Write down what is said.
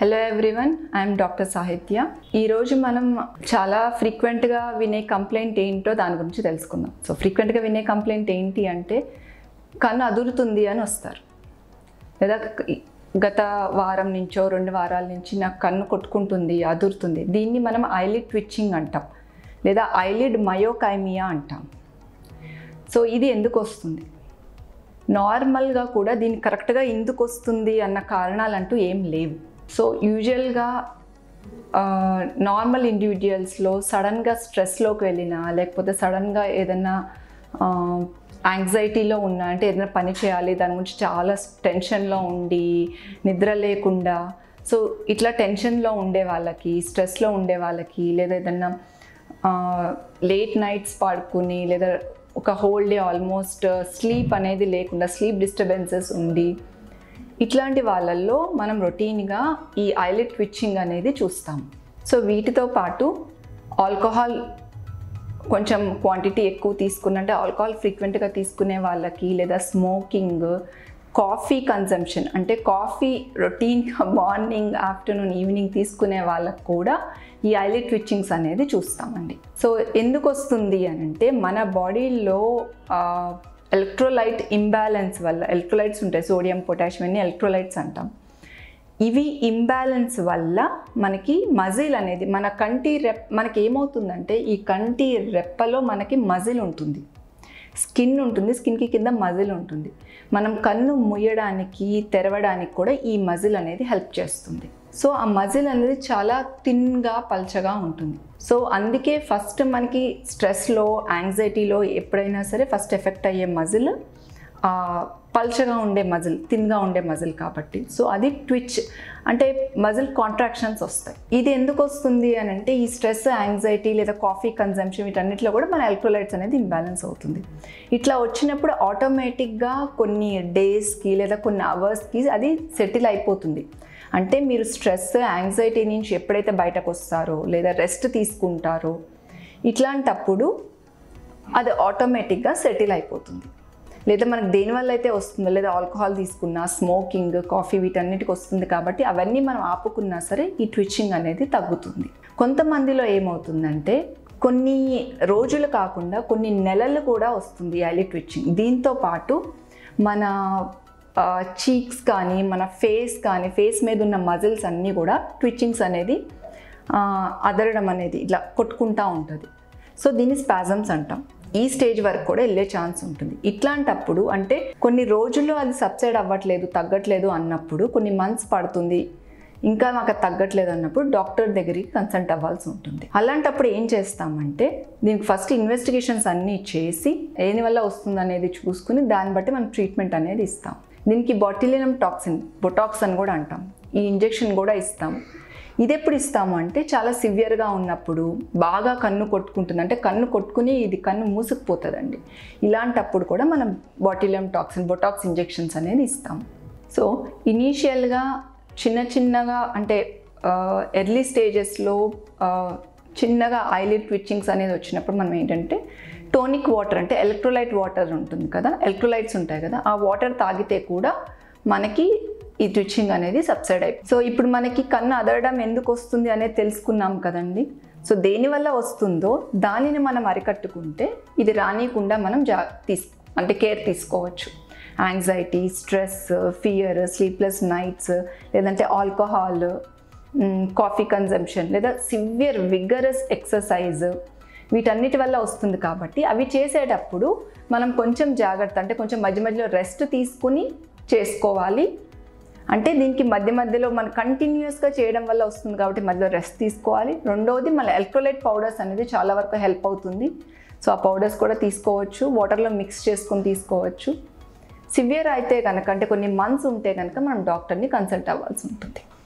hello everyone I'm doctor సాహిత్య ఈరోజు మనం చాలా ఫ్రీక్వెంట్గా వినే కంప్లైంట్ ఏంటో దాని గురించి తెలుసుకుందాం సో ఫ్రీక్వెంట్గా వినే కంప్లైంట్ ఏంటి అంటే కన్ను అదురుతుంది అని వస్తారు లేదా గత వారం నుంచో రెండు వారాల నుంచి నాకు కన్ను కొట్టుకుంటుంది అదురుతుంది దీన్ని మనం ఐలిడ్ ట్విచ్చింగ్ అంటాం లేదా ఐలిడ్ మయోకైమియా అంటాం సో ఇది ఎందుకు వస్తుంది నార్మల్గా కూడా దీన్ని కరెక్ట్గా ఎందుకు వస్తుంది అన్న కారణాలు అంటూ ఏం లేవు సో యూజువల్గా నార్మల్ ఇండివిజువల్స్లో సడన్గా స్ట్రెస్లోకి వెళ్ళినా లేకపోతే సడన్గా ఏదైనా యాంగ్జైటీలో ఉన్నా అంటే ఏదైనా పని చేయాలి దాని గురించి చాలా టెన్షన్లో ఉండి నిద్ర లేకుండా సో ఇట్లా టెన్షన్లో ఉండే వాళ్ళకి స్ట్రెస్లో ఉండే వాళ్ళకి లేదా ఏదన్నా లేట్ నైట్స్ పడుకుని లేదా ఒక హోల్ డే ఆల్మోస్ట్ స్లీప్ అనేది లేకుండా స్లీప్ డిస్టర్బెన్సెస్ ఉండి ఇట్లాంటి వాళ్ళల్లో మనం రొటీన్గా ఈ ఐలెట్ ట్విచ్చింగ్ అనేది చూస్తాం సో వీటితో పాటు ఆల్కహాల్ కొంచెం క్వాంటిటీ ఎక్కువ తీసుకున్నంటే ఆల్కహాల్ ఫ్రీక్వెంట్గా తీసుకునే వాళ్ళకి లేదా స్మోకింగ్ కాఫీ కన్జంప్షన్ అంటే కాఫీ రొటీన్గా మార్నింగ్ ఆఫ్టర్నూన్ ఈవినింగ్ తీసుకునే వాళ్ళకు కూడా ఈ ఐలెట్ ట్విచ్చింగ్స్ అనేది చూస్తామండి సో ఎందుకు వస్తుంది అని అంటే మన బాడీలో ఎలక్ట్రోలైట్ ఇంబ్యాలెన్స్ వల్ల ఎలక్ట్రోలైట్స్ ఉంటాయి సోడియం పొటాషియం అన్ని ఎలక్ట్రోలైట్స్ అంటాం ఇవి ఇంబ్యాలెన్స్ వల్ల మనకి మజిల్ అనేది మన కంటి రెప్ మనకి ఏమవుతుందంటే ఈ కంటి రెప్పలో మనకి మజిల్ ఉంటుంది స్కిన్ ఉంటుంది స్కిన్కి కింద మజిల్ ఉంటుంది మనం కన్ను ముయ్యడానికి తెరవడానికి కూడా ఈ మజిల్ అనేది హెల్ప్ చేస్తుంది సో ఆ మజిల్ అనేది చాలా థిన్గా పల్చగా ఉంటుంది సో అందుకే ఫస్ట్ మనకి స్ట్రెస్లో యాంగ్జైటీలో ఎప్పుడైనా సరే ఫస్ట్ ఎఫెక్ట్ అయ్యే మజిల్ పల్చగా ఉండే మజిల్ థిన్గా ఉండే మజిల్ కాబట్టి సో అది ట్విచ్ అంటే మజిల్ కాంట్రాక్షన్స్ వస్తాయి ఇది ఎందుకు వస్తుంది అని అంటే ఈ స్ట్రెస్ యాంగ్జైటీ లేదా కాఫీ కన్జంప్షన్ వీటన్నిటిలో కూడా మన ఎలక్ట్రోలైట్స్ అనేది ఇంబ్యాలెన్స్ అవుతుంది ఇట్లా వచ్చినప్పుడు ఆటోమేటిక్గా కొన్ని డేస్కి లేదా కొన్ని అవర్స్కి అది సెటిల్ అయిపోతుంది అంటే మీరు స్ట్రెస్ యాంగ్జైటీ నుంచి ఎప్పుడైతే బయటకు వస్తారో లేదా రెస్ట్ తీసుకుంటారో ఇట్లాంటప్పుడు అది ఆటోమేటిక్గా సెటిల్ అయిపోతుంది లేదా మనకు దేనివల్ల అయితే వస్తుందో లేదా ఆల్కహాల్ తీసుకున్నా స్మోకింగ్ కాఫీ వీటన్నిటికి వస్తుంది కాబట్టి అవన్నీ మనం ఆపుకున్నా సరే ఈ ట్విచ్చింగ్ అనేది తగ్గుతుంది కొంతమందిలో ఏమవుతుందంటే కొన్ని రోజులు కాకుండా కొన్ని నెలలు కూడా వస్తుంది ఐలి ట్విచ్చింగ్ దీంతో పాటు మన చీక్స్ కానీ మన ఫేస్ కానీ ఫేస్ మీద ఉన్న మజిల్స్ అన్నీ కూడా ట్విచ్చింగ్స్ అనేది అదరడం అనేది ఇట్లా కొట్టుకుంటూ ఉంటుంది సో దీన్ని స్పాజమ్స్ అంటాం ఈ స్టేజ్ వరకు కూడా వెళ్ళే ఛాన్స్ ఉంటుంది ఇట్లాంటప్పుడు అంటే కొన్ని రోజుల్లో అది సబ్సైడ్ అవ్వట్లేదు తగ్గట్లేదు అన్నప్పుడు కొన్ని మంత్స్ పడుతుంది ఇంకా మాకు తగ్గట్లేదు అన్నప్పుడు డాక్టర్ దగ్గరికి కన్సల్ట్ అవ్వాల్సి ఉంటుంది అలాంటప్పుడు ఏం చేస్తామంటే దీనికి ఫస్ట్ ఇన్వెస్టిగేషన్స్ అన్నీ చేసి దేని వల్ల వస్తుంది అనేది చూసుకుని దాన్ని బట్టి మనం ట్రీట్మెంట్ అనేది ఇస్తాం దీనికి బాటిలినం టాక్సిన్ బొటాక్స్ అని కూడా అంటాం ఈ ఇంజెక్షన్ కూడా ఇస్తాం ఇది ఎప్పుడు ఇస్తాము అంటే చాలా సివియర్గా ఉన్నప్పుడు బాగా కన్ను కొట్టుకుంటుంది అంటే కన్ను కొట్టుకుని ఇది కన్ను మూసుకుపోతుందండి ఇలాంటప్పుడు కూడా మనం బాటిలియం టాక్సిన్ బొటాక్స్ ఇంజెక్షన్స్ అనేది ఇస్తాం సో ఇనీషియల్గా చిన్న చిన్నగా అంటే ఎర్లీ స్టేజెస్లో చిన్నగా ఐలిడ్ ట్విచ్చింగ్స్ అనేది వచ్చినప్పుడు మనం ఏంటంటే టోనిక్ వాటర్ అంటే ఎలక్ట్రోలైట్ వాటర్ ఉంటుంది కదా ఎలక్ట్రోలైట్స్ ఉంటాయి కదా ఆ వాటర్ తాగితే కూడా మనకి ఈ ట్విచ్చింగ్ అనేది సబ్సైడ్ అయిపోయి సో ఇప్పుడు మనకి కన్ను అదరడం ఎందుకు వస్తుంది అనేది తెలుసుకున్నాం కదండి సో దేనివల్ల వస్తుందో దానిని మనం అరికట్టుకుంటే ఇది రానియకుండా మనం జా తీస్ అంటే కేర్ తీసుకోవచ్చు anxiety stress fear sleepless nights లేదంటే ఆల్కహాల్ కాఫీ కన్జంప్షన్ లేదా సివియర్ విగరస్ ఎక్సర్సైజ్ వీటన్నిటి వల్ల వస్తుంది కాబట్టి అవి చేసేటప్పుడు మనం కొంచెం జాగ్రత్త అంటే కొంచెం మధ్య మధ్యలో రెస్ట్ తీసుకుని చేసుకోవాలి అంటే దీనికి మధ్య మధ్యలో మన కంటిన్యూస్గా చేయడం వల్ల వస్తుంది కాబట్టి మధ్యలో రెస్ట్ తీసుకోవాలి రెండవది మన ఎలక్ట్రోలైట్ పౌడర్స్ అనేది చాలా వరకు హెల్ప్ అవుతుంది సో ఆ పౌడర్స్ కూడా తీసుకోవచ్చు వాటర్లో మిక్స్ చేసుకొని తీసుకోవచ్చు సివియర్ అయితే కనుక అంటే కొన్ని మంత్స్ ఉంటే కనుక మనం డాక్టర్ని కన్సల్ట్ అవ్వాల్సి ఉంటుంది